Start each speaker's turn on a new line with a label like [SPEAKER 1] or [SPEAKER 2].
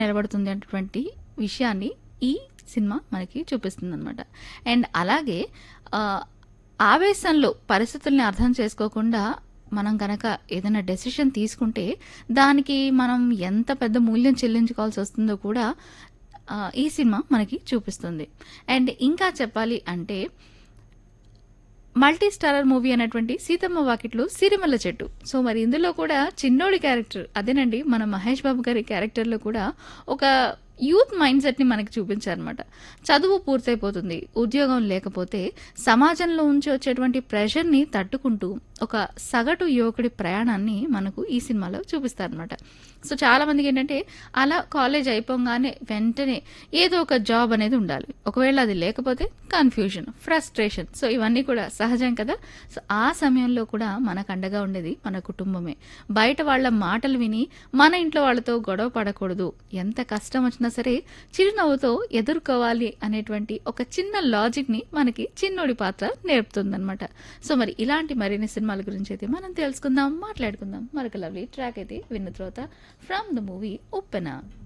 [SPEAKER 1] నిలబడుతుంది అన్నటువంటి విషయాన్ని ఈ సినిమా మనకి చూపిస్తుంది అనమాట అండ్ అలాగే ఆ, ఆవేశంలో పరిస్థితుల్ని అర్థం చేసుకోకుండా మనం కనుక ఏదైనా డెసిషన్ తీసుకుంటే దానికి మనం ఎంత పెద్ద మూల్యం చెల్లించుకోవాల్సి వస్తుందో కూడా ఆ, ఈ సినిమా మనకి చూపిస్తుంది అండ్ ఇంకా చెప్పాలి అంటే మల్టీ స్టారర్ మూవీ అనేటువంటి సీతమ్మ వాకిట్లో సిరిమల్ల చెట్టు సో మరి ఇందులో కూడా చిన్నోడి క్యారెక్టర్ అదేనండి మన మహేష్ బాబు గారి క్యారెక్టర్లో కూడా ఒక యూత్ మైండ్ సెట్ని మనకి చూపించారనమాట చదువు పూర్తయిపోతుంది ఉద్యోగం లేకపోతే సమాజంలో ఉంచి వచ్చేటువంటి ప్రెషర్ని తట్టుకుంటూ ఒక సగటు యువకుడి ప్రయాణాన్ని మనకు ఈ సినిమాలో చూపిస్తారనమాట సో చాలా మందికి ఏంటంటే అలా కాలేజ్ అయిపోగానే వెంటనే ఏదో ఒక జాబ్ అనేది ఉండాలి ఒకవేళ అది లేకపోతే కన్ఫ్యూజన్ ఫ్రస్ట్రేషన్ సో ఇవన్నీ కూడా సహజం కదా సో ఆ సమయంలో కూడా మనకు అండగా ఉండేది మన కుటుంబమే బయట వాళ్ళ మాటలు విని మన ఇంట్లో వాళ్ళతో గొడవ పడకూడదు ఎంత కష్టం వచ్చినా సరే చిరునవ్వుతో ఎదుర్కోవాలి అనేటువంటి ఒక చిన్న లాజిక్ని మనకి చిన్నోడి పాత్ర నేర్పుతుందన్నమాట సో మరి ఇలాంటి మరిన్ని సినిమాల గురించి అయితే మనం తెలుసుకుందాం మాట్లాడుకుందాం మరొక లవ్లీ ట్రాక్ అయితే విన్న తర్వాత ఫ్రమ్ ద మూవీ ఉప్పెన